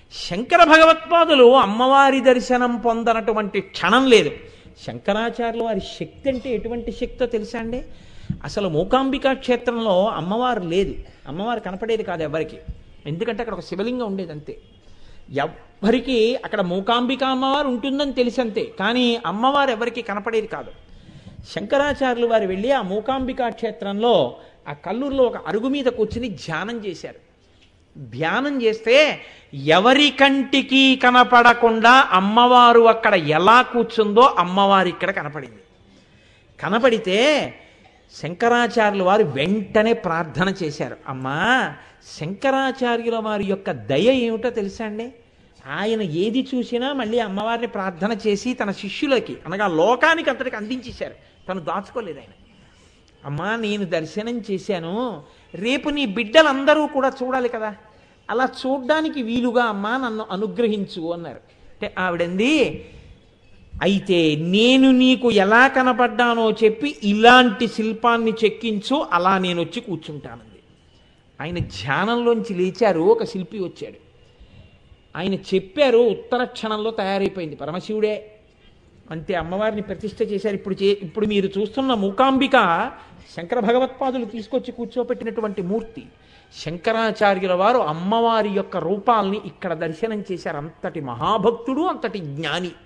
శంకర భగవత్పాదులు అమ్మవారి దర్శనం పొందనటువంటి క్షణం లేదు శంకరాచార్యుల వారి శక్తి అంటే ఎటువంటి శక్తో తెలుసా అండి అసలు మూకాంబికా క్షేత్రంలో అమ్మవారు లేదు అమ్మవారు కనపడేది కాదు ఎవరికి ఎందుకంటే అక్కడ ఒక శివలింగం ఉండేది అంతే ఎవ్వరికి అక్కడ మూకాంబిక అమ్మవారు ఉంటుందని తెలిసి అంతే కానీ అమ్మవారు ఎవరికి కనపడేది కాదు శంకరాచార్యులు వారు వెళ్ళి ఆ మూకాంబికా క్షేత్రంలో ఆ కల్లూరులో ఒక అరుగు మీద కూర్చుని ధ్యానం చేశారు ధ్యానం చేస్తే ఎవరి కంటికి కనపడకుండా అమ్మవారు అక్కడ ఎలా కూర్చుందో అమ్మవారు ఇక్కడ కనపడింది కనపడితే శంకరాచార్యుల వారు వెంటనే ప్రార్థన చేశారు అమ్మా శంకరాచార్యుల వారి యొక్క దయ ఏమిటో తెలుసా అండి ఆయన ఏది చూసినా మళ్ళీ అమ్మవారిని ప్రార్థన చేసి తన శిష్యులకి అనగా లోకానికి అంతటికి అందించేశారు తను దాచుకోలేదు ఆయన అమ్మా నేను దర్శనం చేశాను రేపు నీ బిడ్డలందరూ కూడా చూడాలి కదా అలా చూడ్డానికి వీలుగా అమ్మా నన్ను అనుగ్రహించు అన్నారు అంటే ఆవిడంది అయితే నేను నీకు ఎలా కనపడ్డానో చెప్పి ఇలాంటి శిల్పాన్ని చెక్కించు అలా నేను వచ్చి కూర్చుంటానంది ఆయన ధ్యానంలోంచి లేచారు ఒక శిల్పి వచ్చాడు ఆయన చెప్పారు ఉత్తర క్షణంలో తయారైపోయింది పరమశివుడే అంతే అమ్మవారిని ప్రతిష్ఠ చేశారు ఇప్పుడు చే ఇప్పుడు మీరు చూస్తున్న మూకాంబిక శంకర భగవత్పాదులు తీసుకొచ్చి కూర్చోపెట్టినటువంటి మూర్తి శంకరాచార్యుల వారు అమ్మవారి యొక్క రూపాల్ని ఇక్కడ దర్శనం చేశారు అంతటి మహాభక్తుడు అంతటి జ్ఞాని